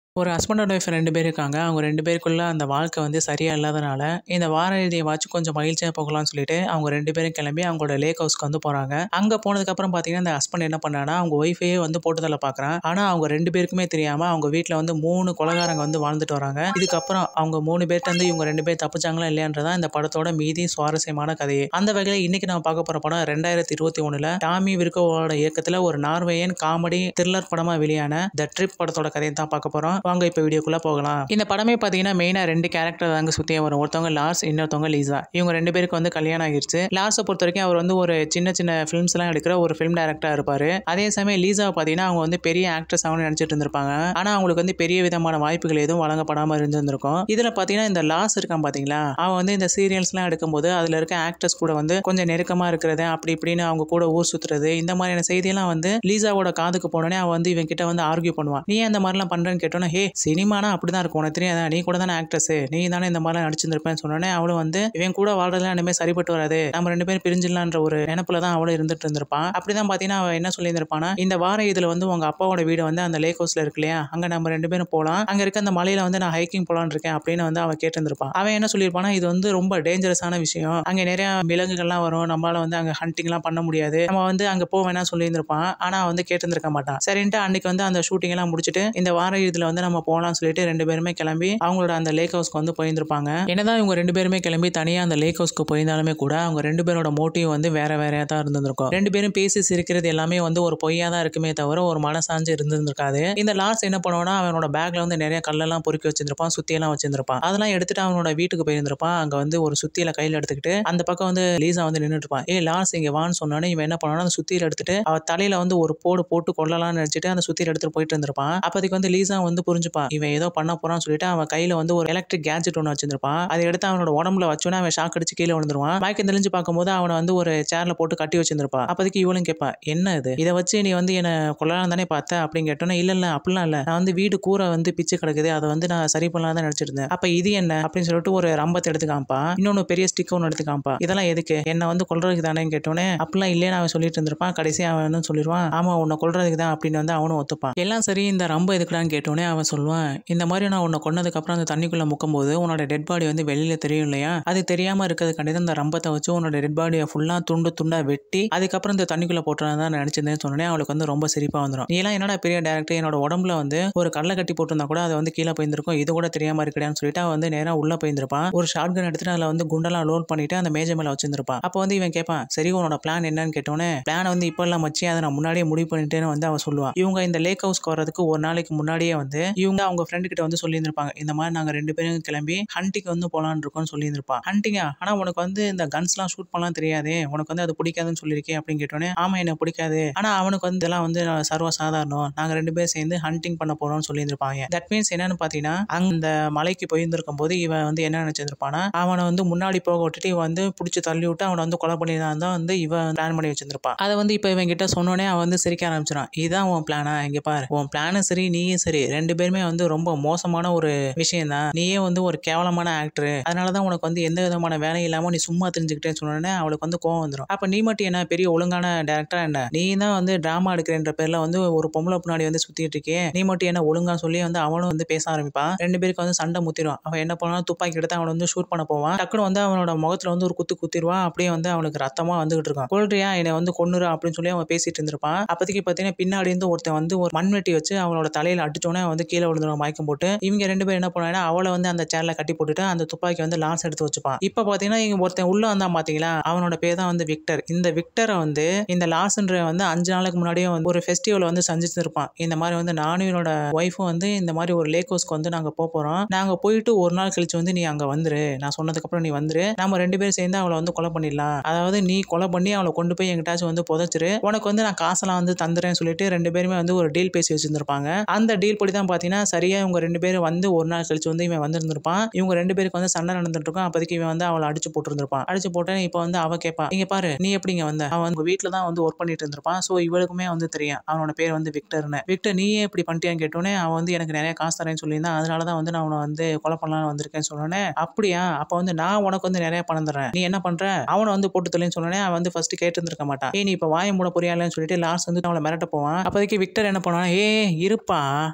ஒரு husband and wife 2 பேர் இருக்காங்க. அவங்க 2 பேருக்குள்ள அந்த வாழ்க்கை வந்து சரியா இல்லாதனால, இந்த வார இறுதியவாச்சும் கொஞ்சம் மகிழ்ச்சியா போகலான்னு சொல்லிட்டு, அவங்க 2 பேரும் கிளம்பி அவங்களோட லேக் ஹவுஸ்க்கு வந்து போறாங்க. அங்க போனதுக்கப்புறம் பார்த்தீங்கன்னா, இந்த ஹஸ்பண்ட் என்ன பண்றான்னா, அவங்க ஒய்ஃபையே வந்து போட்டு தள்ள பார்க்குறான். ஆனா, அவங்க 2 பேருக்குமே தெரியாம, அவங்க வீட்ல வந்து 3 கொலைகாரங்க வந்து வாழ்ந்துட்டு வராங்க. இதுக்கப்புறம் அவங்க 3 பேர்ட்டருந்து இவங்க 2 பேர் தப்பிச்சாங்களா இல்லையான்றது தான் இந்த படத்தோட மீதி சுவாரஸ்யமான கதையே. அந்த வகையில இன்னைக்கு நம்ம பார்க்க போற படம் 2021ல டாமி விர்கோவோட இயக்கத்துல ஒரு நார்வேயன் காமெடி த்ரில்லர் படமா வெளியான த ட்ரிப் படத்தோட கதைய தான் பார்க்க போறோம். வாங்க இப்ப வீடியோக்குள்ள போகலாம். இந்த படமே பார்த்தீங்கன்னா, மெயினா 2 கேரக்டர் தாங்க சுத்தியே வரும். ஒருத்தவங்க லார்ஸ், இன்னொருத்தவங்க லீசா. இவங்க 2 பேருக்கு வந்து கல்யாணம் ஆகிருச்சு. லார்ஸ பொறுத்தவரைக்கும் அவர் வந்து ஒரு சின்ன சின்ன ஃபிலிம்ஸ்லாம் எடுக்கிற ஒரு ஃபிலிம் டைரக்டரா இருப்பாரு. அதே சமயம் லீசாவ பார்த்தீங்கன்னா, அவங்க வந்து பெரிய ஆக்ட்ரஸ் ஆகணும்னு நினைச்சிட்டு இருந்திருப்பாங்க. ஆனா, அவங்களுக்கு வந்து பெரிய விதமான வாய்ப்புகள் எதுவும் வழங்கப்படாம இருந்திருந்திருக்கும். இதுல பார்த்தீங்கன்னா, இந்த லார்ஸ் இருக்கான் பார்த்தீங்களா, அவன் வந்து இந்த சீரியல்ஸ்லாம் எடுக்கும்போது, அதுல இருக்க ஆக்டர்ஸ் கூட வந்து கொஞ்சம் நெருக்கமா இருக்கிறது, அப்படி இப்படின்னு அவங்க கூட ஊர் சுத்துறது, இந்த மாதிரியான செய்தியெல்லாம் வந்து லீசாவோட காதுக்கு போனோனே, அவ வந்து இவன் கிட்ட வந்து ஆர்கியூ பண்ணுவா. "நீ ஏன் இந்த மாதிரிலாம் பண்றேன்னு?" கேட்டோனே, "ஹே சினிமானா அப்படிதான் இருக்கும். உனக்கு தெரியாதா? நீ கூட தானே ஆக்ட்ரஸ். நீ தானே இந்த மாதிரிலாம் நடிச்சிருந்திருப்பேன்னு" சொன்னோனே, அவளும் வந்து இவன் கூட வாழ்றதுலாம் இனிமே சரிப்பட்டு வராது. நம்ம 2 பேரும் பிரிஞ்சிடலான்ற ஒரு நெனப்புல தான் அவளும் இருந்துட்டு இருந்திருப்பா. அப்படிதான் பார்த்தீங்கன்னா, அவ என்ன சொல்லியிருந்திருப்பான்னா, "இந்த வார இறுதியில வந்து உங்க அப்பாவோட வீடு வந்து அந்த லேக் ஹவுஸ்ல இருக்கு இல்லையா? அங்க நம்ம 2 பேரும் போலாம். அங்க இருக்க அந்த மலையில வந்து நான் ஹைக்கிங் போலான்னு இருக்கேன்" அப்படின்னு வந்து அவ கேட்டிருந்திருப்பா. அவன் என்ன சொல்லியிருப்பான்னா, "இது வந்து ரொம்ப டேஞ்சரஸான விஷயம். அங்க நிறைய விலங்குகள்லாம் வரும். நம்மளால வந்து அங்க ஹண்டிங்லாம் பண்ண முடியாது. நம்ம வந்து அங்க போ வேணாம்னு" சொல்லியிருந்திருப்பான். ஆனா, அவன் வந்து கேட்டிருந்திருக்க மாட்டான். சரின்ட்டு அன்னைக்கு வந்து அந்த ஷூட்டிங் எல்லாம் முடிச்சுட்டு, இந்த வார இறுதியில வந்து நம்ம போலாம்னு சொல்லிட்டு 2 பேருமே கிளம்பி அவங்களோட அந்த லேக் ஹவுஸ்க்கு வந்து போயிருந்திருப்பாங்க. என்னதான் இவங்க 2 பேருமே கிளம்பி தனியா அந்த லேக் ஹவுஸ்க்கு போயிருந்தாலுமே கூட, அவங்க 2 பேரோட மோட்டிவ் வந்து வேற வேறயா தான் இருந்திருக்கும். 2 பேரும் பேசி சிரிக்கிறது எல்லாமே வந்து ஒரு பொய்யா தான் இருக்குமே தவிர, ஒரு மனசாட்சி இருந்திருக்காது. இந்த லார்ஸ் என்ன பண்ணுவான்னா, அவனோட பேக்ல வந்து நிறைய கல்லெல்லாம் பொறுக்கி வச்சிருந்திருப்பான். சுத்தியெல்லாம் வச்சிருந்திருப்பான். அதெல்லாம் எடுத்துட்டு அவனோட வீட்டுக்கு போயிருந்திருப்பான். அங்க வந்து ஒரு சுத்தியல கையில எடுத்துக்கிட்டு, அந்த பக்கம் வந்து லீசா வந்து நின்னுட்டு இருப்பான். "ஏய் லார்ஸ் இங்க வான்னு" சொன்னோனே, இவன் என்ன பண்ணுவான்னா, அந்த சுத்தியல எடுத்துட்டு அவ தலையில வந்து ஒரு போடு போட்டு கொல்லலாம்னு நினைச்சுட்டு, அந்த சுத்தியல எடுத்துட்டு போயிட்டு இருந்திருப்பான். அப்போதைக்கு வந்து லீசா வந்து புரிஞ்சுப்பா. இவன் ஏதோ பண்ண போறான்னு சொல்லிட்டு, அவன் கையில வந்து ஒரு எலக்ட்ரிக் கேட்ஜெட் ஒண்ணு வச்சிருந்திருப்பான். அத எடுத்து அவனோட உடம்புல வச்சோனே, அவன் ஷாக் அடிச்சு கீழ விழுந்துருவான். மயக்கம் தெளிஞ்சு பார்க்கும்போது, அவன வந்து ஒரு சேர்ல போட்டு கட்டி வச்சிருந்திருப்பா. அப்போதைக்கு இவளும் கேட்பா, "என்ன இது? இத வச்சு நீ வந்து என்ன கொல்லலாம்னு தானே பார்த்த?" அப்படின்னு கேட்டோனே, "இல்ல இல்ல அப்படிலாம் இல்ல. நான் வந்து வீடு கூரை வந்து பிச்சு கிடக்குது. அத வந்து நான் சரி பண்ணலாம்னு தான் நினைச்சிட்டு இருந்தேன்." "அப்ப இது என்ன?" அப்படின்னு சொல்லிட்டு ஒரு ரம்பத்த எடுத்து காமிப்பா. இன்னொன்னு பெரிய ஸ்டிக் ஒண்ணு எடுத்து காமிப்பா. "இதெல்லாம் எதுக்கு? என்ன வந்து கொல்றதுக்கு தானேன்னு" கேட்டோனே, "அப்படிலாம் இல்லைன்னு" அவன் சொல்லிட்டு இருந்திருப்பான். கடைசியா அவன் வந்து சொல்லிருவான், "ஆமா உன்ன கொல்றதுக்கு தான்" அப்படின்னு வந்து அவனும் ஒத்துப்பான். எல்லாம் சரி இந்த ரம்பம் எதுக்குடான்னு கேட்டோனே, அவன் சொல்லுவான், "இந்த மாதிரி நான் உன்ன கொன்னதுக்கு அப்புறம் அந்த தண்ணிக்குள்ள முக்கும்போது, உன்னோட டெட் பாடி வந்து வெளியில தெரியும் இல்லையா? அது தெரியாம இருக்கிறதுக்காண்டி தான் இந்த ரம்பத்த வச்சு உன்னோட டெட் பாடிய ஃபுல்லா துண்டு துண்டா வெட்டி, அதுக்கப்புறம் இந்த தண்ணிக்குள்ள போட்டுறலாம்னு தான் நினைச்சிருந்தேன்னு" சொன்னோனே, அவளுக்கு வந்து ரொம்ப சிரிப்பா வந்துரும். "நீ எல்லாம் என்னடா பெரிய டைரக்டர், என்னோட உடம்புல வந்து ஒரு கல்ல கட்டி போட்டிருந்தா கூட அது வந்து கீழ போயிருந்திருக்கும். இது கூட தெரியாம இருக்கிறியான்னு" சொல்லிட்டு அவன் வந்து நேரா உள்ள போயிருந்திருப்பான். ஒரு ஷாட் கன் எடுத்துட்டு அதுல வந்து குண்டெல்லாம் லோட் பண்ணிட்டு அந்த மேஜை மேல வச்சிருந்திருப்பான். அப்போ வந்து இவன் கேட்பான், "சரி உன்னோட பிளான் என்னன்னு?" கேட்டோனே, "பிளான் வந்து இப்ப இல்ல மச்சி. அத நான் முன்னாடியே முடிவு பண்ணிட்டேன்னு" வந்து அவ சொல்லுவா. இவங்க இந்த லேக் ஹவுஸ்க்கு வர்றதுக்கு ஒரு நாளைக்கு முன்னாடியே வந்து, இவங்க அவங்க ஃப்ரெண்ட் கிட்ட வந்து சொல்லியிருந்திருப்பாங்க. இந்த மாதிரி நாங்க 2 பேரும் கிளம்பி ஹண்டிங் வந்து போலான்னு இருக்கோம்னு சொல்லியிருந்திருப்பா. "ஹண்டிங்கா? ஆனா உனக்கு வந்து இந்த கன்ஸ்லாம் ஷூட் பண்ணலாம் தெரியாதே. உனக்கு வந்து அது பிடிக்காதுன்னு சொல்லியிருக்கே" அப்படின்னு கேட்டோனே, "ஆமா எனக்கு பிடிக்காது. ஆனா அவனுக்கு வந்து இதெல்லாம் வந்து சர்வ சாதாரணம். நாங்க 2 பேரும் சேர்ந்து ஹண்டிங் பண்ண போறோம்னு" சொல்லியிருந்திருப்பாங்க. தட் மீன்ஸ் என்னன்னு பார்த்தீங்கன்னா, அந்த மலைக்கு போயிருந்திருக்கும்போது, இவன் வந்து என்ன நினைச்சிருந்திருப்பான்னா, அவன வந்து முன்னாடி போக விட்டுட்டு, இவன் வந்து புடிச்சு தள்ளி விட்டு அவன வந்து கொலை பண்ணிடலாம்னு தான் வந்து இவன் பிளான் பண்ணி வச்சிருந்திருப்பா. அத வந்து இப்ப இவன் கிட்ட சொன்னோனே, அவன் வந்து சிரிக்க ஆரம்பிச்சுறான். "இதான் உன் பிளானா? இங்க பாரு. உன் பிளானும் சரி, நீயும் சரி 2 பேருமே வந்து ரொம்ப மோசமான ஒரு விஷயம் தான். நீயே வந்து ஒரு கேவலமான ஆக்டர். அதனால தான் உனக்கு வந்து எந்த விதமான வேலையும் இல்லாம நீ சும்மா திரிஞ்சுக்கிட்டேன்னு" சொன்னோனே, அவளுக்கு வந்து கோவம் வந்துரும். "அப்ப நீ மட்டும் என்ன பெரிய ஒழுங்கான டைரக்டரா என்ன? நீ தான் வந்து டிராமா எடுக்கிறேன்ற பேர்ல வந்து ஒரு பொம்பள பின்னாடி வந்து சுத்திட்டு இருக்கியே. நீ மட்டும் என்ன ஒழுங்கான்னு" சொல்லி வந்து அவனும் வந்து பேச ஆரம்பிப்பான். 2 பேருக்கு வந்து சண்டை முத்திரும். அவன் என்ன பண்ணுவான்னா, துப்பாக்கி எடுத்து அவன வந்து ஷூட் பண்ண போவான். டக்குனு வந்து அவனோட முகத்துல வந்து ஒரு குத்து குத்திருவான். அப்படியே வந்து அவனுக்கு ரத்தமா வந்துகிட்டு இருக்கும். "கொல்றியா? என்னைய வந்து கொன்னுரு" அப்படின்னு சொல்லி அவன் பேசிட்டு இருந்திருப்பான். அப்போதைக்கு பார்த்தீங்கன்னா, பின்னாடி இருந்து ஒருத்தன் வந்து ஒரு மண்வெட்டி வச்சு அவனோட தலையில அடிச்சோனே, அவன் வந்து கீழ விழுந்துருவான் மயக்கம் போட்டு. இவங்க 2 பேரும் என்ன பண்ணுவாங்கன்னா, அவள வந்து அந்த சேர்ல கட்டி போட்டுட்டு, அந்த துப்பாக்கிய வந்து லார்ஸ் எடுத்து வச்சுப்பான். இப்ப பார்த்தீங்கன்னா, இங்க ஒருத்தன் உள்ள வந்தான் பார்த்தீங்களா? அவனோட பேர் தான் வந்து விக்டர். இந்த விக்டர வந்து இந்த லார்ஸ்ன்றவன் வந்து 5 நாளுக்கு முன்னாடியே வந்து ஒரு ஃபெஸ்டிவல வந்து சந்திச்சிருப்பான். இந்த மாதிரி வந்து நானும் என்னோட ஒய்ஃபும் வந்து இந்த மாதிரி ஒரு லேக் ஹவுஸ்க்கு வந்து நாங்க போப்போறோம். நாங்க போயிட்டு ஒரு நாள் கழிச்சு வந்து நீ அங்க வந்துரு. நான் சொன்னதுக்கப்புறம் நீ வந்துரு. நம்ம 2 பேரும் சேர்ந்து அவள வந்து கொலை பண்ணிடலாம். அதாவது நீ கொலை பண்ணி அவள கொண்டு போய் எங்கிட்டாச்சும் வந்து புதைச்சிரு. உனக்கு வந்து நான் காசெல்லாம் வந்து தந்துர்றேன்னு சொல்லிட்டு 2 பேருமே வந்து ஒரு டீல் பேசி வச்சிருந்திருப்பாங்க. அந்த டீல் படி தான் பார்த்தீங்கன்னா, சரியா இவங்க 2 பேரும் வந்து ஒரு நாள் கழிச்சு வந்து இவன் வந்திருந்திருப்பான். இவங்க 2 பேருக்கு வந்து சண்டை நடந்துட்டு இருக்கும். அப்போதைக்கு இவன் வந்து அவள அடிச்சு போட்டிருந்திருப்பான். அடிச்சு போட்டோனே இப்ப வந்து அவ கேட்பா, "இங்க பாரு நீ எப்படி இங்க வந்த?" அவன் உங்க வீட்ல தான் வந்து ஒர்க் பண்ணிட்டு இருந்திருப்பான். சோ இவளுக்குமே வந்து தெரியும். அவனோட பேர் வந்து விக்டர்ன்னு. "விக்டர் நீ ஏன் இப்படி பண்ணிட்டியான்னு?" கேட்டோனே, அவன் வந்து எனக்கு நிறைய காசு தரேன்னு சொல்லியிருந்தான். அதனால தான் வந்து நான் உன்ன வந்து கொலை பண்ணலாம்னு வந்திருக்கேன்னு சொன்னோனே, "அப்படியா? அப்ப வந்து நான் உனக்கு வந்து நிறைய பணம் தர்றேன். நீ என்ன பண்ற? அவன வந்து போட்டு தள்ளுன்னு" சொன்னோனே, அவன் வந்து ஃபர்ஸ்ட் கேட்டிருந்திருக்க மாட்டான். "ஏய் நீ இப்ப வாய மூட போறியா இல்லையான்னு" சொல்லிட்டு லார்ஸ் வந்து அவள மிரட்ட போவான். அப்போதைக்கு விக்டர் என்ன பண்ணுவான்னா, "ஏய் இருப்பா. அவள வந்து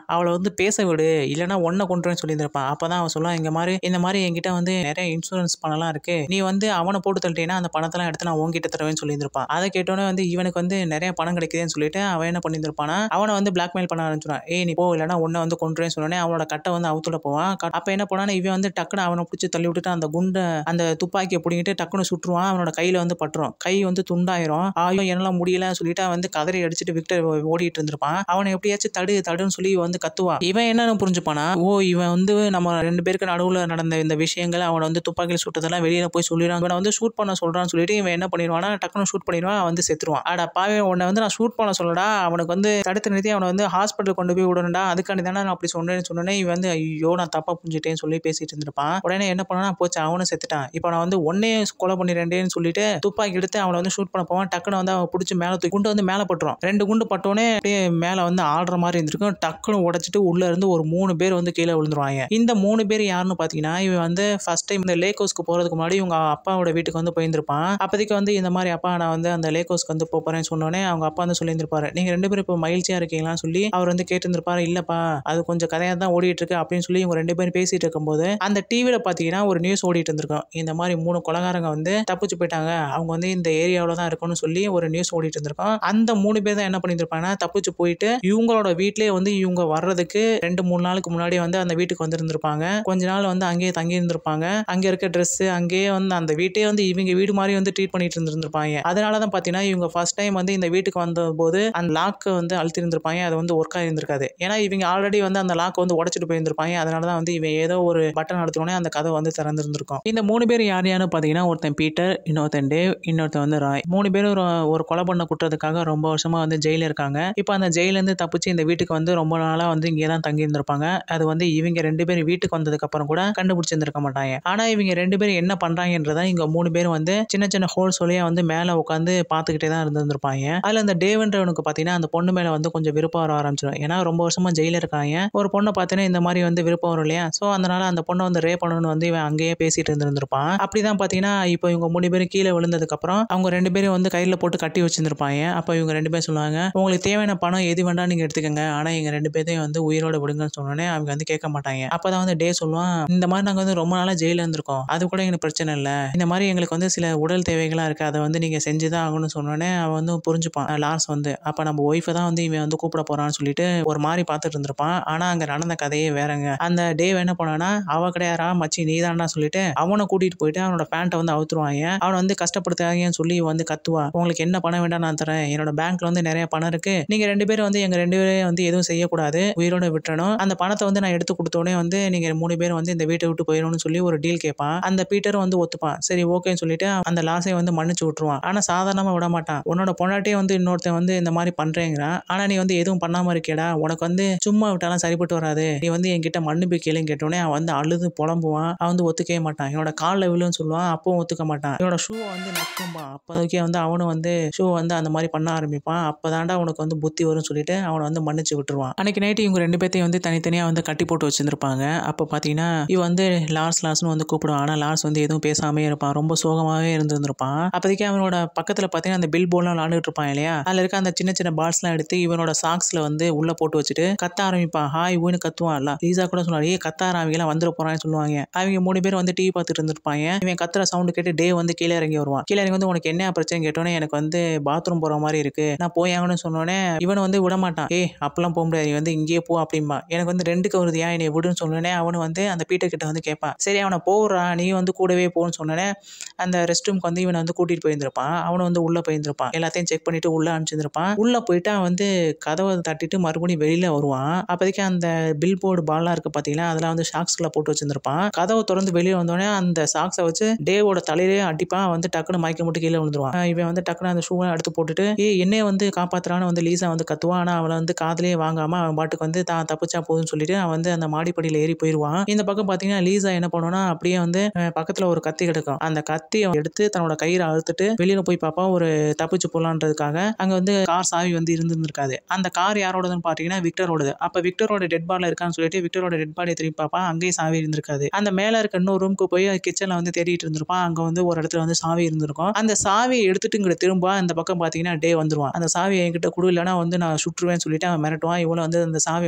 வந்து பேச விடு இல்லைன்னா ஒன்றை கொண்டுருன்னு சொல்லியிருந்திருப்பான் அப்போ தான் அவன் சொல்லுவான் இங்கே மாதிரி இந்த மாதிரி என்கிட்ட வந்து நிறைய இன்சூரன்ஸ் பணம்லாம் இருக்கு நீ வந்து அவனை போட்டு தள்ளிட்டேன்னா அந்த பணத்தெல்லாம் எடுத்து நான் உங்ககிட்ட தருவேன்னு சொல்லியிருந்திருப்பான் அதை கேட்டோன்னே வந்து இவனுக்கு வந்து நிறைய பணம் கிடைக்குதுன்னு சொல்லிட்டு அவன் என்ன பண்ணியிருந்திருப்பானா அவனை வந்து பிளாக்மெயில் பண்ண ஆரம்பிச்சிடுவான் ஏய் நீ போ இல்லைன்னா ஒன்றை வந்து கொண்டுறேன்னு சொன்னோடனே அவனோட கட்டை வந்து அவுத்துல போவான் க- அப்ப என்ன பண்ணானா இவன் வந்து டக்குன்னு அவனை பிடிச்சி தள்ளி விட்டுட்டு அந்த குண்டை அந்த துப்பாக்கியை பிடிங்கிட்டு டக்குன்னு சுட்டுருவான் அவனோட கையில வந்து பட்டுரும் கை வந்து துண்டாயிரும் ஆயோ என்னால முடியலன்னு சொல்லிட்டு அவன் வந்து கதறி அடிச்சுட்டு விக்டர் ஓடிட்டு இருந்திருப்பான் அவனை எப்படியாச்சும் தடு தடுன்னு சொல்லி வந்து கத்துவான் இவன் என்னன்னு புரிஞ்சுப்பானா ஓ இவன் வந்து நம்ம ரெண்டு பேருக்கு நடுவுல நடந்த இந்த விஷயங்கள் அவனை வந்து துப்பாக்கியில் சுட்டதெல்லாம் வெளியில போய் சொல்லிடுவான் இவனை வந்து ஷூட் பண்ண சொல்றான்னு சொல்லிட்டு இவன் என்ன பண்ணிடுவானா டக்குன்னு ஷூட் பண்ணிடுவான் அவன் வந்து செத்துருவான் ஆடா பாவே உன்னை வந்து நான் ஷூட் பண்ண சொல்லடா அவனுக்கு வந்து தடுத்து நிறுத்தி அவனை வந்து ஹாஸ்பிட்டல் கொண்டு போய் விடணும்டா அதுக்காண்டி தானே நான் அப்படி சொன்னேன்னு சொன்னேன் இவன் வந்து ஐயோ நான் தப்பா புரிஞ்சுட்டேன்னு சொல்லி பேசிட்டு இருந்திருப்பான் உடனே என்ன பண்ணா போச்சு அவனும் செத்துட்டான் இப்போ நான் வந்து ஒன்னே கொலை பண்ணிடுறேன்னு சொல்லிட்டு துப்பாக்கி எடுத்து அவனை வந்து ஷூட் பண்ண போவான் டக்குன்னு வந்து அவன் பிடிச்சி மேலே தூக்கி குண்டு வந்து மேலே பட்டுரும் ரெண்டு குண்டு பட்டோடனே அப்படியே மேலே வந்து ஆடுற மாதிரி இருந்திருக்கும் டக்குன்னு உடைச்சிட்டு உள்ள இருந்து ஒரு மூணு பேர் வந்து கீழே விழுந்துருவாங்க இந்த மூணு பேர் யாருன்னு பார்த்தீங்கன்னா இவன் வந்து ஃபர்ஸ்ட் டைம் இந்த லேக் ஹவுஸ்க்கு போகிறதுக்கு முன்னாடி இவங்க அப்பாவோட வீட்டுக்கு வந்து போயிருந்திருப்பான் அப்போதைக்கு வந்து இந்த மாதிரி அப்பா நான் வந்து அந்த லேக் ஹவுஸ்க்கு வந்து போப் போறேன்னு சொன்னோடனே அவங்க அப்பா வந்து சொல்லியிருந்திருப்பாரு நீங்கள் ரெண்டு பேரும் இப்போ மகிழ்ச்சியாக இருக்கீங்களான்னு சொல்லி அவர் வந்து கேட்டிருந்திருப்பாரு இல்லைப்பா அது கொஞ்சம் கதையாக தான் ஓடிட்டு இருக்கு அப்படின்னு சொல்லி இவங்க ரெண்டு பேரும் பேசிட்டு இருக்கும்போது அந்த டிவியில் பார்த்தீங்கன்னா ஒரு நியூஸ் ஓடிட்டு இருந்திருக்கும் இந்த மாதிரி மூணு கொலகாரங்க வந்து தப்பிச்சு போயிட்டாங்க அவங்க வந்து இந்த ஏரியாவில் தான் இருக்கணும்னு சொல்லி ஒரு நியூஸ் ஓடிட்டு இருந்திருக்கும் அந்த மூணு பேர் தான் என்ன பண்ணியிருந்திருப்பாங்கன்னா தப்பிச்சு போயிட்டு இவங்களோட வீட்டிலே வந்து இவங்க வர்றதுக்கு ரெண்டு மூணு நாளுக்கு முன்னாடி வந்து அந்த வீட்டுக்கு வந்திருந்திருப்பாங்க கொஞ்ச நாள் வந்து அங்கேயே தங்கி இருந்திருப்பாங்க அங்கே இருக்க ட்ரெஸ் அங்கேயே வந்து அந்த வீட்டே வந்து இவங்க வீடு மாதிரி வந்து ட்ரீட் பண்ணிட்டு இருந்திருப்பாங்க அதனால தான் பார்த்தீங்கன்னா இவங்க ஃபர்ஸ்ட் டைம் வந்து இந்த வீட்டுக்கு வந்தபோது அந்த லாக்கு வந்து அழுத்திருந்திருப்பாங்க அது வந்து ஒர்க் ஆகியிருந்திருக்காது ஏன்னா இவங்க ஆல்ரெடி வந்து அந்த லாக் வந்து உடச்சிட்டு போயிருந்திருப்பாங்க அதனால தான் வந்து இவன் ஏதோ ஒரு பட்டன் அழுத்தினோடனே அந்த கதை வந்து திறந்திருந்திருக்கும் இந்த மூணு பேர் யார் யாருன்னு பார்த்தீங்கன்னா ஒருத்தன் பீட்டர் இன்னொருத்தன் டேவ் இன்னொருத்தன் வந்து ராய் மூணு பேரும் ஒரு ஒரு கொலை பண்ண குற்றத்துக்காக ரொம்ப வருஷமா வந்து ஜெயில இருக்காங்க இப்போ அந்த ஜெயிலேருந்து தப்பிச்சு இந்த வீட்டுக்கு வந்து ரொம்ப நாளாக வந்து இங்கே தான் தங்கி இருந்திருப்பாங்க அது வந்து இவங்க ரெண்டு பேரும் வீட்டுக்கு வந்ததுக்கு அப்புறம் கூட கண்டுபிடிச்சிருந்திருக்க மாட்டாங்க ஆனா இவங்க ரெண்டு பேரும் என்ன பண்றாங்கன்றத இங்க மூணு பேரும் வந்து சின்ன சின்ன ஹோல்ஸ் வழியா வந்து மேல உட்காந்து பார்த்துக்கிட்டே தான் இருந்திருப்பாங்க அதுல அந்த டேவன்றவனுக்கு பார்த்தீங்கன்னா அந்த பொண்ணு மேல வந்து கொஞ்சம் விருப்பம் வர ஆரம்பிச்சிடும் ஏன்னா ரொம்ப வருஷமா ஜெயில இருக்காங்க ஒரு பொண்ணை பார்த்தீங்கன்னா இந்த மாதிரி வந்து விருப்பம் வரும் இல்லையா ஸோ அதனால அந்த பொண்ணை வந்து ரே பண்ணணும்னு வந்து இவன் அங்கேயே பேசிட்டு இருந்திருந்திருப்பான் அப்படிதான் பார்த்தீங்கன்னா இப்போ இவங்க மூணு பேரும் கீழே விழுந்ததுக்கு அப்புறம் அவங்க ரெண்டு பேரும் வந்து கையில போட்டு கட்டி வச்சிருந்திருப்பாங்க அப்போ இவங்க ரெண்டு பேரும் சொல்லுவாங்க உங்களுக்கு தேவையான பணம் எது வேண்டாம் நீங்க எடுத்துக்கங்க ஆனா எங்க ரெண்டு பேரையும் வந்து உயிரோட விடுங்கன்னு சொன்னோடனே அவங்க வந்து கேட்க மாட்டாங்க அப்பதான் வந்து டே சொல்லுவான் இந்த மாதிரி நாங்க வந்து ரொம்ப நாளா ஜெயில இருந்திருக்கோம் அது கூட எங்களுக்கு பிரச்சனை இல்லை இந்த மாதிரி எங்களுக்கு வந்து சில உடல் தேவைகளா இருக்கு அதை வந்து நீங்க செஞ்சுதான் ஆகணும்னு சொன்னோடனே அவன் வந்து புரிஞ்சுப்பான் அஹ் லார்ஸ் வந்து அப்ப நம்ம ஒய்ஃபை தான் வந்து இவன் வந்து கூப்பிட போறான்னு சொல்லிட்டு ஒரு மாதிரி பார்த்துட்டு இருந்திருப்பான் ஆனா அங்க நடந்த கதையே வேறங்க அந்த டேவ் என்ன பண்ணானா அவ கிடையாரா மச்சி நீதான்டா சொல்லிட்டு அவனை கூட்டிட்டு போயிட்டு அவனோட பேண்ட்டை வந்து அவுத்துருவாங்க அவனை வந்து கஷ்டப்படுத்தாங்கன்னு சொல்லி இவன் வந்து கத்துவா உங்களுக்கு என்ன பணம் வேண்டாம் நான் தரேன் என்னோட பேங்க்ல வந்து நிறைய பணம் இருக்கு நீங்க ரெண்டு பேரும் வந்து எங்க ரெண்டு பேரும் வந்து எதுவும் செய்யக்கூடாது உயிரோட விட்டுறணும் அந்த பணத்தை வந்து நான் எடுத்து கொடுத்தோடனே வந்து நீங்க மூணு பேரும் வந்து இந்த வீட்டை விட்டு போயிடணும்னு சொல்லி ஒரு டீல் கேட்பான் அந்த பீட்டரும் வந்து ஒத்துப்பான் சரி ஓகேன்னு சொல்லிட்டு அந்த லாஸை வந்து மன்னிச்சு விட்டுருவான் ஆனா சாதாரணமா விட மாட்டான் உன்னோட பொண்டாட்டியே வந்து இன்னொருத்தன் வந்து இந்த மாதிரி பண்றேங்கிறான் ஆனா நீ வந்து எதுவும் பண்ணாம இருக்கேடா உனக்கு வந்து சும்மா விட்டாலும் சரிப்பட்டு வராது நீ வந்து என்கிட்ட மன்னிப்பு கேளுன்னு கேட்டோடனே அவன் வந்து அழுது புலம்புவான் அவன் வந்து ஒத்துக்கவே மாட்டான் என்னோட காலில் விழுன்னு சொல்லுவான் அப்பவும் ஒத்துக்க மாட்டான் இவனோட ஷூவை வந்து நக்கும்பான் அப்போதைக்கே வந்து அவனும் வந்து ஷூ வந்து அந்த மாதிரி பண்ண ஆரம்பிப்பான் அப்போதான்டா உனக்கு வந்து புத்தி வரும்னு சொல்லிட்டு அவனை வந்து மன்னிச்சு விட்டுருவான் அன்னைக்கு நைட்டு இவங்க ரெண்டு பேர்த்தையும் வந்து தனித்தனியாக வந்து கட்டி போட்டு வச்சிருந்திருப்பாங்க அப்போ பார்த்தீங்கன்னா இவ வந்து லார்ஸ் லார்ஸ்னு வந்து கூப்பிடுவான் ஆனால் லார்ஸ் வந்து எதுவும் பேசாமே இருப்பான் ரொம்ப சோகமாகவே இருந்திருந்திருப்பான் அப்போதைக்கு அவனோட பக்கத்தில் பார்த்தீங்கன்னா அந்த பில் போர்லாம் விளாண்டுட்டு இருப்பான் இல்லையா அதில் இருக்க அந்த சின்ன சின்ன பால்ஸ்லாம் எடுத்து இவனோட சாக்ஸில் வந்து உள்ளே போட்டு வச்சுட்டு கத்த ஆரம்பிப்பான் ஹாய் ஊன்னு கத்துவான் இல்ல லீசா கூட சொல்லுவாங்க ஏ கத்த ஆரம்பிக்கலாம் வந்துட போறான்னு சொல்லுவாங்க அவங்க மூணு பேர் வந்து டிவி பார்த்துட்டு இருந்திருப்பாங்க இவன் கத்துற சவுண்டு கேட்டு டே வந்து கீழே இறங்கி வருவான் கீழே இறங்கி வந்து உனக்கு என்ன பிரச்சனை கேட்டோன்னே எனக்கு வந்து பாத்ரூம் போற மாதிரி இருக்கு நான் போய் ஆகணும்னு சொன்னோன்னே இவன் வந்து விட மாட்டான் ஏய் அப்பெல்லாம் போக முடியாது நீ வந்து இங்கேயே போ அப்படிம்பா எனக்கு வந்து ரெண்டுக்கு வருது ஏன் என்னை விடுன்னு சொன்னோடனே அவனு வந்து அந்த பீட்டர் கிட்ட வந்து கேட்பான் சரி அவனை போடுறா நீ வந்து கூடவே போன்னு சொன்னோன்னே அந்த ரெஸ்ட் ரூம்க்கு வந்து இவனை வந்து கூட்டிட்டு போயிருந்திருப்பான் அவனும் வந்து உள்ள போயிருந்திருப்பான் எல்லாத்தையும் செக் பண்ணிட்டு உள்ள அனுப்பிச்சிருப்பான் உள்ள போயிட்டு அவன் வந்து கதவை தட்டிட்டு மறுபடியும் வெளியில வருவான் அப்போதைக்கு அந்த பில் போர்டு பால்லாம் இருக்கு பாத்தீங்கன்னா அதெல்லாம் வந்து ஷாக்ஸ்ல போட்டு வச்சிருந்திருப்பான் கதவை திறந்து வெளியே வந்தோடனே அந்த சாக்ஸை வச்சு டேவோட தலையிலே அடிப்பான் அவன் வந்து டக்குன்னு மயக்க மட்டும் கீழே விழுந்துருவான் ஆஹ் இவன் வந்து டக்குன்னு அந்த ஷூவை எடுத்து போட்டுட்டு ஏ என்னைய வந்து காப்பாத்துறான்னு வந்து லீசா வந்து கத்துவான் ஆனா அவளை வந்து காதலே வாங்காம அவன் பாட்டுக்கு வந்து தான் தப்பிச்சா போதும்னு சொல்லிட்டு அவன் வந்து அந்த மாடிப்படியில ஏறி போயிடுவான் இந்த பக்கம் பாத்தீங்கன்னா லீசா என்ன பண்ணுவானா அப்படியே வந்து அஹ், பக்கத்துல ஒரு கத்தி கிடக்கும் அந்த கத்தியை எடுத்து தன்னோட கயிறை அழுத்துட்டு வெளியில போய் பாப்பா ஒரு தப்பிச்சு போலான்றதுக்காக அங்க வந்து கார் சாவி வந்து இருந்திருக்காது அந்த கார் யாரோடதுன்னு பாத்தீங்கன்னா விக்டரோடது அப்ப விக்டரோட டெட் பாடில இருக்கான்னு சொல்லிட்டு விக்டரோட டெட் பாடியை திருப்பி பாப்பா அங்கேயும் சாவி இருந்திருக்காது அந்த மேல இருக்க இன்னொரு ரூமுக்கு போய் கிச்சன்ல வந்து தேடிட்டு இருந்திருப்பான் அங்க வந்து ஒரு இடத்துல வந்து சாவி இருந்திருக்கும் அந்த சாவியை எடுத்துட்டு இங்கிட்ட திரும்ப அந்த பக்கம் பாத்தீங்கன்னா டே வந்துருவான் அந்த சாவியை என்கிட்ட கொடு இல்லைன்னா வந்து நான் சுற்றுவேன்னு சொல்லிட்டு அவன் மிரட்டுவான் இவனை வந்து அந்த சாவி வந்து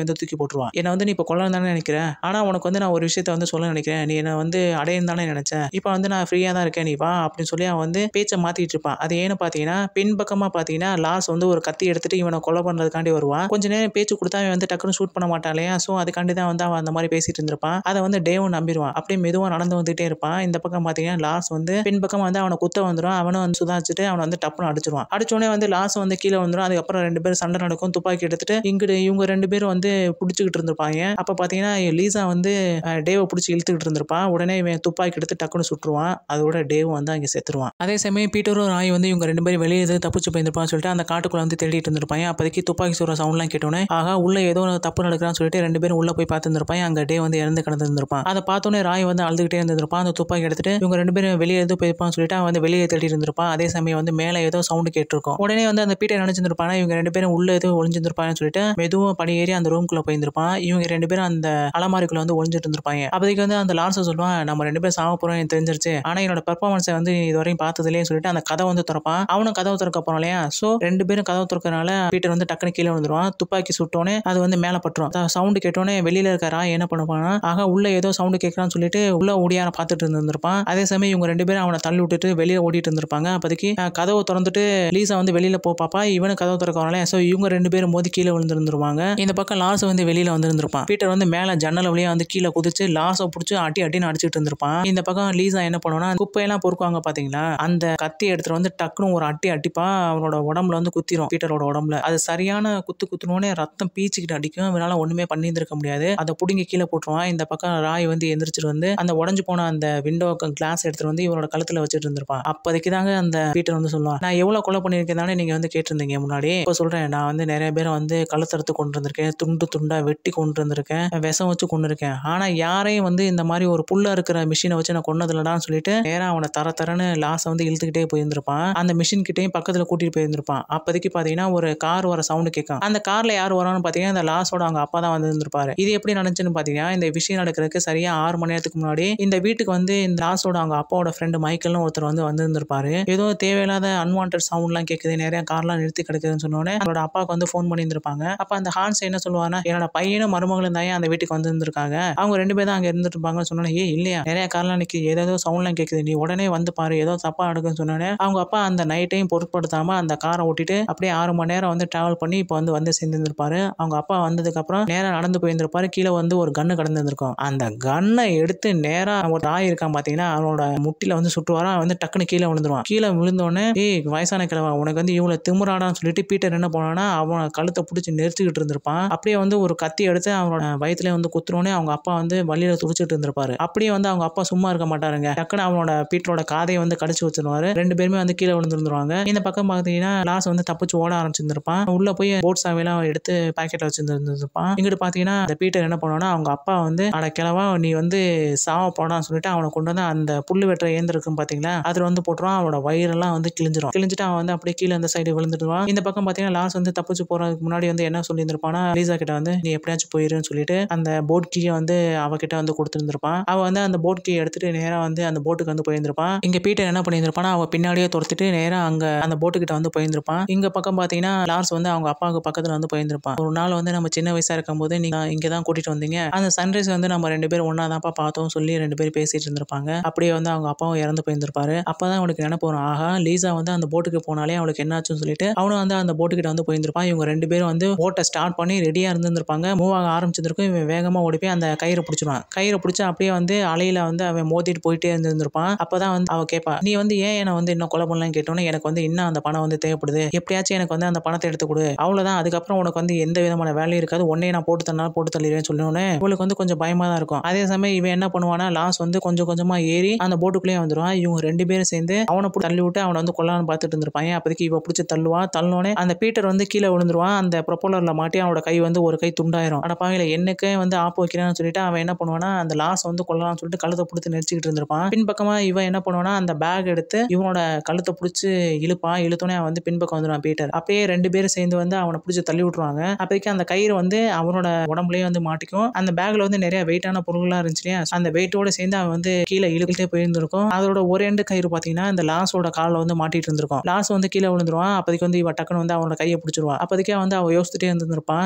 வந்து தூக்கி போட்டுருவான் என்ன வந்து நீ இப்போ கொல்லணும் தானே நினைக்கிறேன் ஆனா உனக்கு வந்து நான் ஒரு விஷயத்த வந்து சொல்ல நினைக்கிறேன் நீ என்ன வந்து அடையணும் தானே நினைச்சேன் இப்போ வந்து நான் ஃப்ரீயா தான் இருக்கேன் நீ வா அப்படின்னு சொல்லி அவன் வந்து பேச்சை மாத்திட்டு இருப்பான் அது ஏன்னு பாத்தீங்கன்னா பின்பக்கமா பாத்தீங்கன்னா லாஸ் வந்து ஒரு கத்தி எடுத்துட்டு இவனை கொலை பண்றதுக்காண்டி வருவான் கொஞ்ச நேரம் பேச்சு கொடுத்தா அவன் வந்து டக்குன்னு ஷூட் பண்ண மாட்டான் இல்லையா ஸோ அதுக்காண்டி தான் வந்து அவன் அந்த மாதிரி பேசிட்டு இருந்திருப்பான் அதை வந்து டேவும் நம்பிடுவான் அப்படியே மெதுவாக நடந்து வந்துட்டே இருப்பான் இந்த பக்கம் பார்த்தீங்கன்னா லாஸ் வந்து பின்பக்கம் வந்து அவனை குத்த வந்துடும் அவனும் வந்து சுதாச்சிட்டு அவனை வந்து டப்புன்னு அடிச்சிருவான் அடிச்சோடனே வந்து லாஸ் வந்து கீழே வந்துடும் அதுக்கப்புறம் ரெண்டு பேரும் சண்டை நடக்கும் துப்பாக்கி எடுத்துட்டு இங்கிட்டு இவங்க ரெண்டு பேரும் வந்து பிடிச்சிக்கிட்டு இருந்திருப்பாங்க அப்போ பார்த்தீங்கன்னா லீசா வந்து அஹ், டேவை பிடிச்சி இழுத்துக்கிட்டு இருந்திருப்பான் உடனே இவன் துப்பாக்கி எடுத்து டக்குன்னு சுட்டுருவான் அதோட டேவும் வந்து அங்கே செத்துருவான் அதே சமயம் பீட்டரும் ராய் வந்து இவங்க ரெண்டு பேரும் வெளியே எது தப்பிச்சு போயிருப்பான்னு சொல்லிட்டு அந்த காட்டுக்குள்ள வந்து தேடிட்டு இருந்திருப்பாங்க அப்போதைக்கு துப்பாக்கி சுடுற சவுண்ட்லாம் கேட்டோன்னே ஆகா உள்ள ஏதோ ஒரு தப்பு நடக்கிறான்னு சொல்லிட்டு ரெண்டு பேரும் உள்ள போய் பார்த்துருப்பாங்க அங்க டே வந்து இறந்து கிடந்திருந்திருப்பான் அதை பார்த்தோன்னே ராய் வந்து அழுதுகிட்டே இருந்திருப்பான் அந்த துப்பாக்கி எடுத்துட்டு இவங்க ரெண்டு பேரும் வெளியே எது போயிருப்பான்னு சொல்லிட்டு அவன் வந்து வெளியே தேடி இருந்திருப்பான் அதே சமயம் வந்து மேலே ஏதோ சவுண்டு கேட்டிருக்கும் உடனே வந்து அந்த பீட்டை நினைச்சிருப்பானா இவங்க ரெண்டு பேரும் உள்ள ஏதோ ஒளிஞ்சிருப்பாங்கன்னு சொல்லிட்டு மெதுவாக படி ஏறி அந்த ரூம்குள்ள போயிருந்திருப்பான் இவங்க ரெண்டு பேரும் அந்த அலமாரிக்குள்ள வந்து ஒளிஞ்சிட்டு இருந்திருப்பாங்க அப்போதைக்கு வந்து அந்த லான்ஸை சொல்லுவான் நம்ம ரெண்டு பேரும் சாவ போறோம் எனக்கு தெரிஞ்சிருச்சு ஆனா என்னோட பெர்ஃபார்மன்ஸை வந்து நீ இது வரையும் பார்த்ததுலேயே சொல்லிட்டு அந்த கதை வந்து திறப்பான் அவனும் கதவு திறக்க போறான் இல்லையா ஸோ ரெண்டு பேரும் கதவு திறக்கறனால பீட்டர் வந்து டக்குனு கீழே விழுந்துருவான் துப்பாக்கி சுட்டோன்னே அது வந்து மேலே பட்டுரும் சவுண்டு கேட்டோன்னே வெளியில இருக்க ராய் என்ன பண்ணுவானா ஆக உள்ள ஏதோ சவுண்டு கேட்கறான்னு சொல்லிட்டு உள்ள ஓடியார பார்த்துட்டு இருந்திருப்பான் அதே சமயம் இவங்க ரெண்டு பேரும் அவனை தள்ளி விட்டுட்டு வெளியே ஓடிட்டு இருந்திருப்பாங்க அப்போதைக்கு அஹ், கதவை திறந்துட்டு லீசா வந்து வெளியில போ பாப்பா இவனு கதவு திறக்க வரல ஸோ இவங்க ரெண்டு பேரும் மோதி கீழே விழுந்திருந்துருவாங்க இந்த பக்கம் லாஸ் வந்து வெளியில வந்திருந்திருப்பான் பீட்டர் வந்து மேல ஜன்னல் வழியா வந்து கீழே குதிச்சு லாஸை பிடிச்சி அடி அடின்னு அடிச்சுட்டு இருந்திருப்பான் இந்த பக்கம் லீசா என்ன பண்ணுவானா குப்பையெல்லாம் பொறுக்குவாங்க பாத்தீங்களா அந்த கத்தி எடுத்துட்டு வந்து டக்குன்னு ஒரு அட்டி அடிப்பா அவனோட உடம்புல வந்து குத்திரும் பீட்டரோட உடம்புல அது சரியான குத்து குத்துனோடனே ரத்தம் பீச்சிக்கிட்டு அடிக்கும் இவனால ஒண்ணுமே பண்ணியிருந்திருக்க முடியாது அதை புடுங்கி கீழே போட்டுருவான் இந்த பக்கம் ராய் வந்து எந்திரிச்சிட்டு வந்து அந்த உடஞ்சு போன அந்த விண்டோ கிளாஸ் எடுத்துட்டு வந்து இவனோட கழுத்துல வச்சுட்டு இருந்திருப்பான் அப்போதைக்கு தாங்க அந்த பீட்டர் வந்து சொல்லுவான் நான் எவ்வளவு கொலை பண்ணியிருக்கேன் தானே நீங்க வந்து கேட்டிருந்தீங்க முன்னாடி இப்போ சொல்றேன் நான் வந்து நிறைய பேரை வந்து கழுத்தறுத்து கொண்டு வந்திருக்கேன் துண்டு துண்டா வெட்டி கொண்டு வந்திருக்கேன் விஷம் வச்சு கொண்டு இருக்கேன் ஆனா யாரையும் வந்து இந்த மாதிரி ஒரு புல்ல இருக்கிற மிஷினை வச்சு நான் கொன்னதில்லடான்னு சொல்லிட்டு நேரா அவனை தர தரன்னு லாஸை வந்து இழுத்துக்கிட்டே போயிருந்திருப்பான் அந்த மிஷின் கிட்டேயும் பக்கத்துல கூட்டிட்டு போயிருந்திருப்பான் அப்போதைக்கு பாத்தீங்கன்னா ஒரு கார் வர சவுண்டு கேட்கும் அந்த கார்ல யார் வரான்னு பாத்தீங்கன்னா அந்த லாஸோட அவங்க அப்பா தான் வந்து இருந்திருப்பாரு இது எப்படி நடந்துச்சுன்னு பாத்தீங்கன்னா இந்த விஷயம் நடக்கிறதுக்கு சரியா ஆறு மணி நேரத்துக்கு முன்னாடி இந்த வீட்டுக்கு வந்து இந்த லாஸோட அவங்க அப்பாவோட ஃப்ரெண்டு மைக்கேல்னு ஒருத்தர் வந்து வந்திருந்திருப்பாரு ஏதோ தேவையில்லாத அன்வான்ட் சவுண்ட்லாம் கேட்குது நிறைய கார்லாம் நிறுத்தி கிடக்குதுன்னு சொன்னோடனே அவரோட அப்பாவுக்கு வந்து ஃபோன் பண்ணியிருந்திருப்பாங்க அப்ப அந்த ஹான்ஸ் என்ன சொல்லுவானா என்னோட பையனும் மருமகளும் தான் அந்த வீட்டுக்கு வந்திருந்திருக்காங்க அவங்க ரெண்டு பேரும் தான் அங்க இருந்துட்டு இருப்பாங்கன்னு சொன்னோன்னே ஏ இல்லையா நிறைய கார்லாம் நிற்கி ஏதோ சவுண்ட்லாம் கேட்குது நீ உடனே வந்து பாரு ஏதோ தப்பா நடக்குன்னு சொன்னோன்னே அவங்க அப்பா அந்த நைட்டையும் பொருட்படுத்தாம அந்த காரை ஓட்டிட்டு அப்படியே ஆறு மணி நேரம் வந்து டிராவல் பண்ணி இப்போ வந்து வந்து சேர்ந்துருப்பாரு அவங்க அப்பா வந்ததுக்கு அப்புறம் நேரா நடந்து போயிருந்திருப்பாரு கீழே வந்து ஒரு கன்னு கடந்து இருந்திருக்கும் அந்த கன்னை எடுத்து நேரா ஒரு தாய் இருக்கான் பாத்தீங்கன்னா அவனோட முட்டில வந்து சுட்டுவாரா அவன் வந்து டக்குன்னு கீழே விழுந்துருவான் கீழே விழுந்தோடனே ஏய் வயசான கிழவா உனக்கு வந்து இவ்வளவு திமுறாடான்னு சொல்லிட்டு பீட்டர் என்ன பண்ணானா அவன் கழுத்தை பிடிச்சி நெரிச்சுக்கிட்டு இருந்திருப்பான் அப்படியே வந்து ஒரு கத்தி எடுத்து அவனோட வயித்துல வந்து குத்துறோன்னே அவங்க அப்பா வந்து வழியில துடிச்சிட்டு இருந்திருப்பாரு அப்படியே வந்து அவங்க அப்பா சும்மா இருக்க மாட்டாருங்க டக்குன்னு அவனோட பீட்டரோட காதையை வந்து கடிச்சு வச்சிருவாரு ரெண்டு பேருமே வந்து கீழே விழுந்துருந்துருவாங்க இந்த பக்கம் பார்த்தீங்கன்னா லாஸ் வந்து தப்பிச்சு ஓட ஆரம்பிச்சிருந்திருப்பான் உள்ள போய் போட் சாவியெல்லாம் எடுத்து பாக்கெட்ல வச்சிருந்துருப்பான் இங்கிட்டு பார்த்தீங்கன்னா இந்த பீட்டர் என்ன பண்ணுவானா அவங்க அப்பா வந்து அட கிழவா நீ வந்து சாவ போடான்னு சொல்லிட்டு அவனை கொண்டு வந்து அந்த புல்லு வெட்டுற இயந்திரம் இருக்கும் பாத்தீங்களா அதுல வந்து போட்டுருவான் அவனோட வயிறெல்லாம் வந்து கிழிஞ்சிரும் கிழிஞ்சிட்டு அவன் வந்து அப்படியே கீழே அந்த சைடு விழுந்துடுவான் இந்த பக்கம் பார்த்தீங்கன்னா லாஸ் வந்து தப்பிச்சு போறதுக்கு முன்னாடி வந்து என்ன சொல்லியிருந்திருப்பானா லீசா கிட்ட வந்து நீ எப்படியாச்சும் போயிருன்னு சொல்லிட்டு அந்த போட் கீயை வந்து அவகிட்ட வந்து கொடுத்துருந்துருப்பான் அவ வந்து அந்த போட் கீயை எடுத்துட்டு நேரா வந்து அந்த போட்டுக்கு வந்து போயிருந்திருப்பான் இங்க பீட்டர் என்ன பண்ணியிருந்திருப்பானா அவ பின்னாடியே துரத்திட்டு நேரா அங்க அந்த போட்டு கிட்ட வந்து போயிருந்திருப்பான் இங்க பக்கம் பாத்தீங்கன்னா லார்ஸ் வந்து அவங்க அப்பாவுக்கு பக்கத்துல வந்து போயிருந்திருப்பான் ஒரு நாள் வந்து நம்ம சின்ன வயசா இருக்கும்போது நீங்க இங்க தான் கூட்டிட்டு வந்தீங்க அந்த சன்ரைஸ் வந்து நம்ம ரெண்டு பேரும் ஒன்னா தான்ப்பா பார்த்தோம் சொல்லி ரெண்டு பேரும் பேசிட்டு இருந்திருப்பாங்க அப்படியே வந்து அவங்க அப்பாவும் இறந்து போயிருந்திருப்பாரு அப்பதான் அவனுக்கு நினைப்பு வரும் ஆஹா லீசா வந்து அந்த போட்டுக்கு போனாலே அவளுக்கு என்னாச்சுன்னு சொல்லிட்டு அவனும் வந்து அந்த போட்டுக்கிட்ட வந்து போயிருந்திருப்பான் இவங்க ரெண்டு பேரும் வந்து போட்டை ஸ்டார்ட் பண்ணி ரெடியா இருந்திருப்பாங்க மூவ் ஆக ஆரம்பிச்சிருக்கும் இவன் வேகமா ஓடி போய் அந்த கயிறை பிடிச்சிருவான் கயிறை பிடிச்சி அப்படியே வந்து அலையில வந்து அவன் மோதிட்டு போயிட்டே இருந்திருப்பான் அப்பதான் வந்து அவ கேட்பா நீ வந்து ஏன் என்னை வந்து இன்னும் கொலை பண்ணலாம்னு கேட்டோன்னே எனக்கு வந்து இன்னும் அந்த பணம் வந்து தேவைப்படுது எப்படியாச்சும் எனக்கு வந்து அந்த பணத்தை எடுத்து கொடு அவ்வளவுதான் அதுக்கப்புறம் உனக்கு வந்து எந்த விதமான வேலையும் இருக்காது உன்னையே நான் போட்டு தரனாலும் போட்டு தள்ளிடுறேன்னு சொன்னோன்னே இவளுக்கு வந்து கொஞ்சம் பயமா தான் இருக்கும் அதே சமயம் இவன் என்ன பண்ணுவானா லாஸ் வந்து கொஞ்சம் கொஞ்சமா ஏறி அந்த போட்டுக்குள்ளேயே வந்துருவான் இவங்க ரெண்டு பேரும் சேர்ந்து அவனை பிடிச்சி தள்ளி விட்டு அவனை வந்து கொல்லான்னு பார்த்துட்டு இருந்திருப்பாங்க அப்போதைக்கு இவ பிடிச்சி தள்ளுவான் தள்ளோடனே அந்த பீட்டர் வந்து கீழே விழுந்துருவான் அந்த ப்ரொப்பலர்ல மாட்டி அவனோட கை வந்து ஒரு கை துண்டாயிரும் அட பாவில என்னக்கே வந்து ஆப்பு வைக்கிறான்னு சொல்லிட்டு அவன் என்ன பண்ணுவானா அந்த லாஸ் வந்து கொல்லலாம்னு சொல்லிட்டு கழுத்தை பிடிச்சி நெரிச்சிக்கிட்டு இருந்திருப்பான் பின்பக்கமா இவன் என்ன பண்ணுவானா அந்த பேக் எடுத்து இவனோட கழுத்தை பிடிச்சி இழுப்பான் இழுத்தோடனே அவன் வந்து பின்பக்கம் வந்துடுவான் பீட்டர் அப்பயே ரெண்டு பேரும் சேர்ந்து வந்து அவனை பிடிச்சி தள்ளி விட்டுருவாங்க அப்போதைக்கு அந்த கயிறு வந்து அவனோட உடம்புலயே வந்து மாட்டிக்கும் அந்த பேக்ல வந்து நிறைய வெயிட்டான பொருள்லாம் இருந்துச்சு இல்லையா அந்த வெயிட்டோட சேர்ந்து அவன் வந்து கீழே இழுக்கிட்டே போயிருந்திருக்கும் அதோட ஒரு எண்டு கயிறு பார்த்தீங்கன்னா இந்த லாஸோட காலில் வந்து மாட்டிட்டு இருந்திருக்கும் லாஸ் வந்து கீழே விழுந்துருவான் அப்போதைக்கு வந்து இவன் டக்குன்னு வந்து அவனோட கையை பிடிச்சிருவான் அப்போதைக்கே வந்து அவன் யோசிச்சுட்டே இருந்திருப்பான் இவனே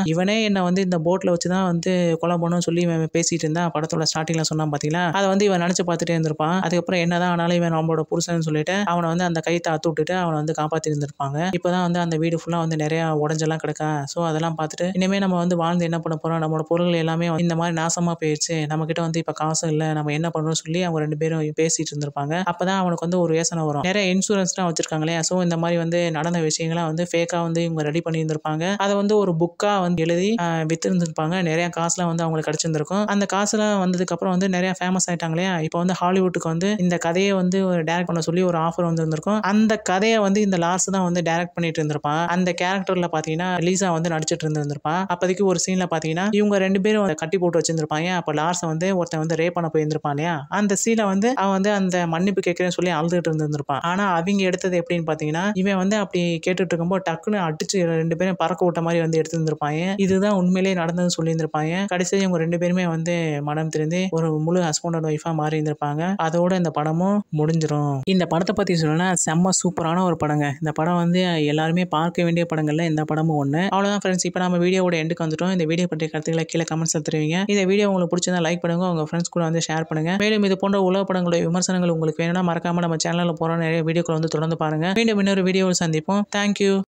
ஹீரோயினை வந்து இந்த போட்டில் வச்சு தான் வந்து கொலை பண்ணணும்னு சொல்லி இவன் பேசிட்டு இருந்தா படத்தோட ஸ்டார்டிங்ல சொன்னான் பார்த்தீங்களா அதை வந்து இவன் நினச்சி பார்த்துட்டே இருந்திருப்பான் அதுக்கப்புறம் என்னதான் ஆனாலும் இவன் நம்மளோட புருஷன் சொல்லிட்டு அவனை வந்து அந்த கைத்தை அத்து விட்டுட்டு அவனை வந்து காப்பாற்றி இருந்திருப்பாங்க இப்போதான் வந்து அந்த வீடு ஃபுல்லாக வந்து நிறைய உடஞ்செல்லாம் கிடக்கா ஸோ அதெல்லாம் பார்த்துட்டு இனிமே நம்ம வந்து வாழ்ந்து என்ன பண்ண போறோம் நம்மளோட பொருள்கள் எல்லாமே இந்த மாதிரி நாசமா போயிடுச்சு நம்ம கிட்ட வந்து இப்போ காசும் இல்லை நம்ம என்ன பண்றோம்னு சொல்லி அவங்க ரெண்டு பேரும் பேசிட்டு இருந்திருப்பாங்க அப்பதான் அவனுக்கு வந்து ஒரு யோசனை வரும் நிறைய இன்சூரன்ஸ்லாம் வச்சிருக்காங்களே ஸோ இந்த மாதிரி வந்து நடந்த விஷயங்கள்லாம் வந்து ஃபேக்காக வந்து இவங்க ரெடி பண்ணி இருந்திருப்பாங்க அதை வந்து ஒரு புக்கா வந்து எழுதி ஆஹ், வித்திருந்திருப்பாங்க நிறைய காசுலாம் வந்து அவங்களுக்கு கிடைச்சிருந்திருக்கும் அந்த காசுலாம் வந்ததுக்கு அப்புறம் வந்து நிறைய ஃபேமஸ் ஆயிட்டாங்க இல்லையா இப்போ வந்து ஹாலிவுட்டுக்கு வந்து இந்த கதையை வந்து டேரக்ட் பண்ண சொல்லி ஒரு ஆஃபர் வந்து இருந்திருக்கும் அந்த கதையை வந்து இந்த லார்ஸ் தான் வந்து டேரக்ட் பண்ணிட்டு இருந்திருப்பான் அந்த கேரக்டர்ல பாத்தீங்கன்னா லீசா வந்து நடிச்சிட்டு இருந்திருப்பா அப்போதைக்கு ஒரு சீன்ல பாத்தீங்கன்னா இவங்க ரெண்டு பேரும் அதை கட்டி போட்டு வச்சிருந்திருப்பாங்க அப்போ லார்ஸை வந்து ஒருத்தன் வந்து ரேப் பண்ண போயிருந்திருப்பான் இல்லையா அந்த சீனை வந்து அவன் வந்து அந்த மன்னிப்பு கேட்கறேன்னு சொல்லி அழுதுட்டு இருந்திருப்பான் ஆனா அவங்க எடுத்தது எப்படின்னு பாத்தீங்கன்னா இவன் வந்து அப்படி கேட்டுட்டு இருக்கும்போது டக்குன்னு அடிச்சு ரெண்டு பேரும் பறக்க விட்ட மாதிரி வந்து எடுத்திருந்திருப்பாங்க இதுதான் உண்மையிலேயே நடந்ததுன்னு சொல்லியிருந்திருப்பாங்க கடைசியாக இவங்க ரெண்டு பேருமே வந்து மனம் திறந்து ஒரு முழு ஹஸ்பண்ட் அண்ட் ஒய்ஃபா மாறி இருந்திருப்பாங்க அதோட இந்த படமும் முடிஞ்சிரும் இந்த படத்தை பத்தி சொல்லணும்னா செம்ம சூப்பரான ஒரு படங்க இந்த படம் வந்து எல்லாருமே பார்க்க வேண்டிய படங்கள்ல இந்த படமும் ஒன்று அவ்வளோதான் ஃப்ரெண்ட்ஸ் இப்போ நம்ம வீடியோவோட எண்டுக்கு வந்துட்டோம் இந்த வீடியோ பற்றிய கருத்துக்களை கீழே கமெண்ட்ஸ் தெரிவிங்க இந்த வீடியோ உங்களுக்கு பிடிச்சிருந்தா லைக் பண்ணுங்க உங்க ஃப்ரெண்ட்ஸ் கூட வந்து ஷேர் பண்ணுங்க மேலும் இது போன்ற உலக படங்களுடைய விமர்சனங்கள் உங்களுக்கு வேணும்னா மறக்காம நம்ம சேனலில் போகிற நிறைய வீடியோக்கள் வந்து தொடர்ந்து பாருங்க மீண்டும் இன்னொரு வீடியோவில் சந்திப்போம் தேங்க்யூ